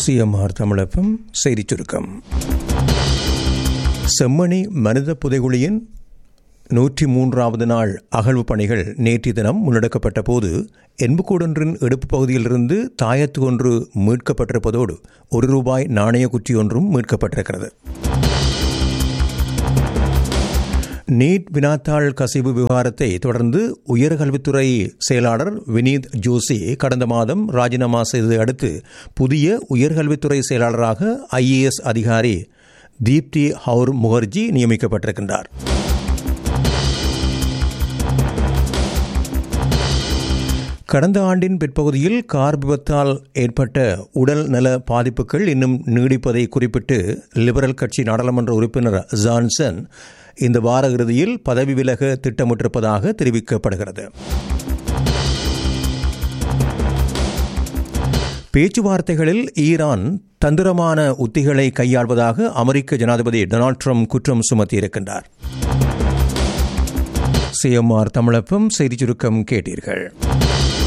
CMR தமிழப்பம் செய்திச் சுருக்கம் செம்மணி மனித புதைகுழியின் நூற்றி மூன்றாவது நாள் அகழ்வு பணிகள் நேற்றைய தினம் முன்னெடுக்கப்பட்ட போது எண்புக்கூடொன்றின் எடுப்பு பகுதியிலிருந்து தாயத்து ஒன்று மீட்கப்பட்டிருப்பதோடு ஒரு ரூபாய் நாணய குற்றி ஒன்றும் மீட்கப்பட்டிருக்கிறது நீட் வினாத்தாள் கசிவு விவகாரத்தை தொடர்ந்து உயர்கல்வித்துறை செயலாளர் வினீத் ஜோஷி கடந்த மாதம் ராஜினாமா செய்ததை அடுத்து புதிய உயர்கல்வித்துறை செயலாளராக ஐஏஎஸ் அதிகாரி தீப்தி ஹவுர் முகர்ஜி நியமிக்கப்பட்டிருக்கின்றார் கடந்த ஆண்டின் பிற்பகுதியில் கார் விபத்தால் ஏற்பட்ட உடல் நல பாதிப்புகள் இன்னும் நீடிப்பதை குறிப்பிட்டு லிபரல் கட்சி நாடாளுமன்ற உறுப்பினர் ஜான்சன் இந்த வார இறுதியில் பதவி விலக திட்டமிட்டிருப்பதாக தெரிவிக்கப்படுகிறது பேச்சுவார்த்தைகளில் ஈரான் தந்திரமான உத்திகளை கையாள்வதாக அமெரிக்க ஜனாதிபதி டொனால்ட் ட்ரம்ப் குற்றம் சுமத்தியிருக்கின்றார் சிஎம்ஆர் தமிழப்பம் செய்திச் சுருக்கம் கேட்டீர்கள்